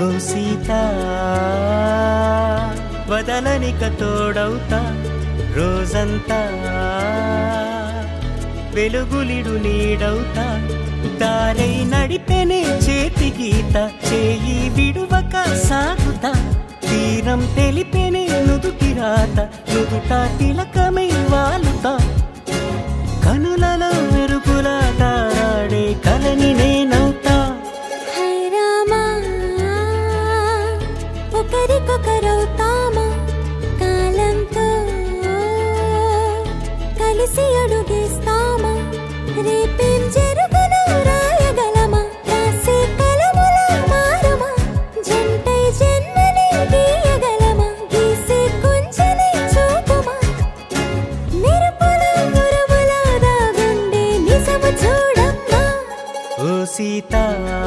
ఓ సీత వదలనిక తోడవుతా రోజంతా వెలుగులిడు నీడవుతా దారై నడిపెనే చేతి గీత చేయి విడువక సాగుతా తీరం తెలిపెనే నుదుటి రాత నుదుట తిలకమై వాలుతా కనులలో మెరుగుల తారాడే కలని నేనవుతా హై రామా ఒకరికొకరవుతామా కాలంతో కలిసి అడుగేస్తామా రేపేం జరుగును రాయగలమా రాసే కలముల మారమా జంటై జన్మని గీయగలమా గీసే కొంచెని చూపుమా మెరుపుల మురుముల దాగుండే నిజము చూడమ్మా ఓ సీత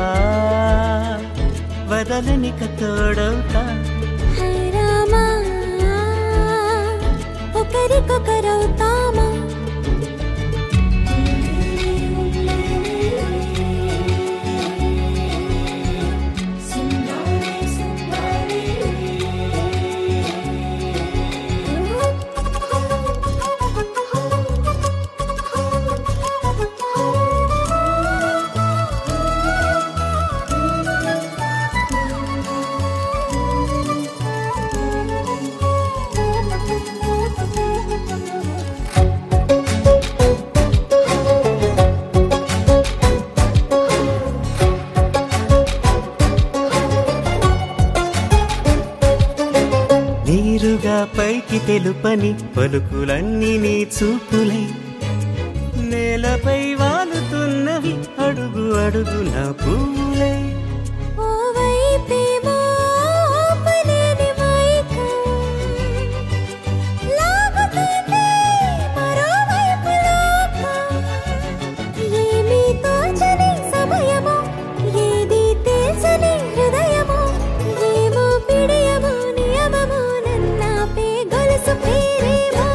వదలనిక తోడవుతా హై రామా ఒకరికొకరవుతామా నీరుగా పైకి తెలుపని పలుకులన్నీ నీ చూపులై నేలపై వాలుతున్నవి అడుగు అడుగు నా పువ్వులై ఓవైపేమో ఆపలేని మైకం లాగుతుంది మరోవైపు లోకం ఏమీ తోచని సమయమో ఏది తేల్చని హృదయమో ఏమో పిడియమో నియమమో నన్నాపే గొలుసు పేరేమో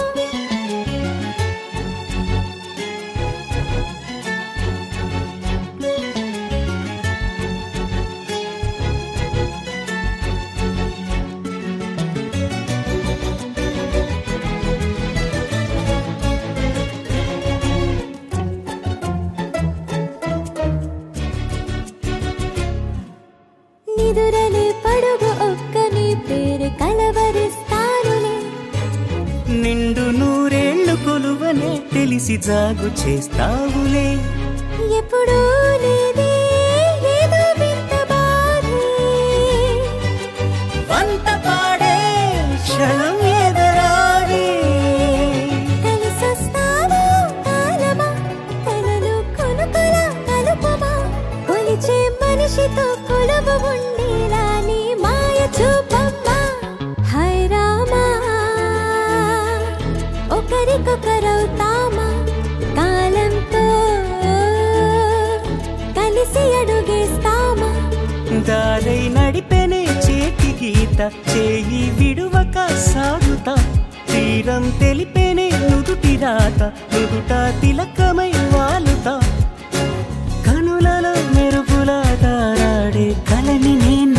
నిదురలే పడుగు ఒక్క నీ పేరు కలవరిస్తానులే నిండు నూరేళ్లు కొలువనే తెలిసి జాగు చేస్తావులే ఎప్పుడూ లేదే ఏదో వింత బాధే వంత పాడే క్షణం ఎదరాడే కలిసొస్తావో కాలమా కలలు కొనుకల కలుపమా కొలిచే మనిషితో కొలువు ఉండేలా నీ మాయ చూపమ్మా హై రామా ఒకరికొకరవుతామా కాలంతో కలిసి అడుగేస్తామా దారై నడిపెనే చేతి గీత చేయి విడువక సాగుతా తీరం తెలిపెనే నుదుటి రాత నుదుట తిలకమై వాలుతా కనులలో మెరుగుల తారాడే కలని నేను